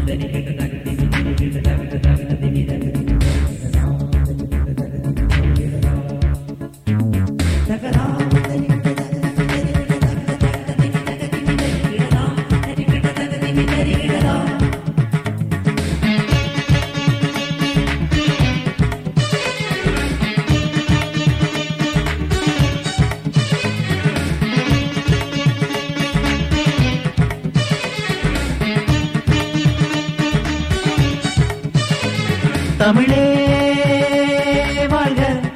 தமிழே வாழ்க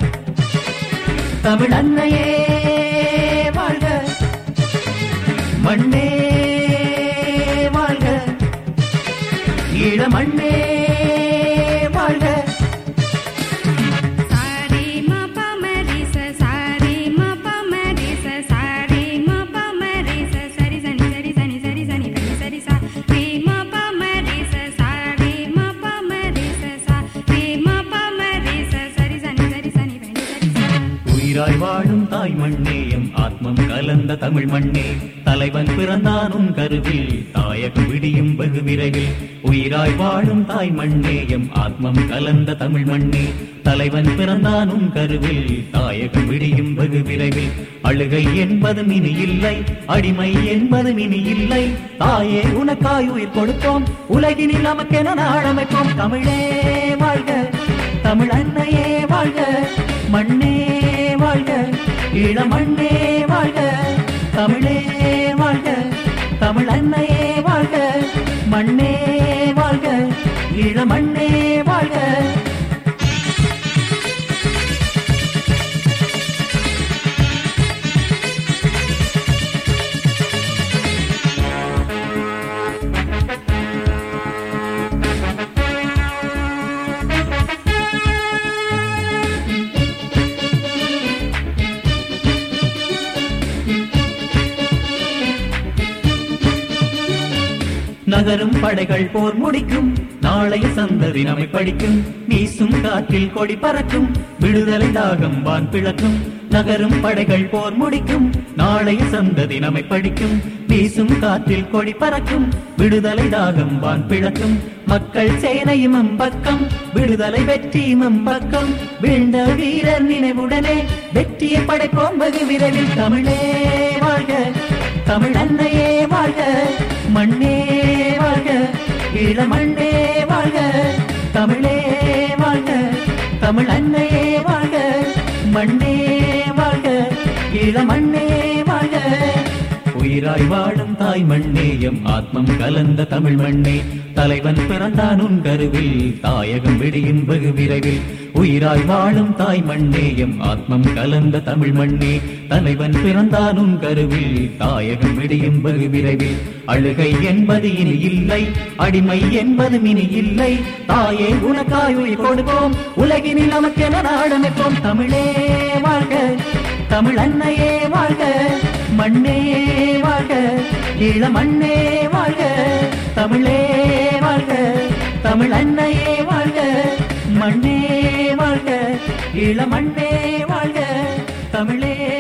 தமிழ் அன்னையே வாழ்க மண்ணே வாழ்க ஈழ மண்ணே வாழ்க சாரி ம பமரி ச சாரி ம பமரி ச சாரி ம பமரி ச சரி சனி சரி சனி சரி சனி சரி சரி சா ரே ம பமரி ச சாரி ம பமரி ச சாரி ம பமரி ச சரி சனி சரி சனி சரி சரி சா உயிராய் வாழும் தாய் மண்ணே எம் ஆத்மம் கலந்த தமிழ் மண்ணே தலைவன் பிறந்தான் உன் கருவில் தாயகம் விடியும் வெகு விரைவில் உயிராய் வாழும் தாய் மண்ணே எம் ஆத்மம் கலந்த தமிழ் மண்ணே தலைவன் பிறந்தான் உன் கருவில் தாயகம் விடியும் வெகு விரைவில் அழுகை என்பது இனி இல்லை அடிமை என்பது இனி இல்லை தாயே உனக்காய் உயிர் கொடுத்தோம் உலகினில் நமக்கென நாடமைப்போம் தமிழே வாழ்க தமிழ் அன்னையே வாழ்க மண்ணே வாழ்க ஈழ மண்ணே வாழ்க தமிழே வாழ்க தமிழ் அன்னையே வாழ்க மண்ணே வாழ்க ஈழ மண்ணே வாழ்க நகரும் படைகள் போர் முடிக்கும் நாளைய சந்ததி நம்மை படிக்கும் வீசும் காற்றில் கொடி பறக்கும் விடுதலை தாகம் வான் பிளக்கும் நகரும் படைகள் போர் முடிக்கும் நாளைய சந்ததி நம்மை படிக்கும் வீசும் காற்றில் கொடி பறக்கும் விடுதலை தாகம் வான் பிளக்கும் மக்கள் சேனையும் அம்பக்கம் விடுதலை வெற்றியும் அம்பக்கம் வீழ்ந்த வீரர் நினைவுடனே வெற்றியை படைப்போம் வெகு விரைவில் தமிழே வாழ்க தமிழ் அன்னையே வாழ்க மண்ணே வாழ்க ஈழ மண்ணே வாழ்க தமிழே வாழ்க தமிழ் அன்னையே வாழ்க மண்ணே வாழ்க ஈழ மண்ணே வாழ்க உயிராய் வாழும் தாய் மண்ணே எம் ஆத்மம் கலந்த தமிழ் மண்ணே தலைவன் பிறந்தான் உன் கருவில் தாயகம் விடியும் வெகு விரைவில் உயிராய் வாழும் தாய் மண்ணே எம் ஆத்மம் கலந்த தமிழ் மண்ணே தலைவன் பிறந்தான் உன் கருவில் தாயகம் விடியும் வெகு விரைவில் அழுகை என்பது இனி இல்லை அடிமை என்பது இனி இல்லை தாயே உனக்காய் உயிர் கொடுப்போம் உலகினில் நமக்கென நாடமைப்போம் தமிழே வாழ்க தமிழ் அன்னையே வாழ்க மண்ணே வாழ்க ஈழ மண்ணே வாழ்க தமிழே வாழ்க தமிழ் அன்னையே வாழ்க மண்ணே வாழ்க ஈழ மண்ணே வாழ்க தமிழே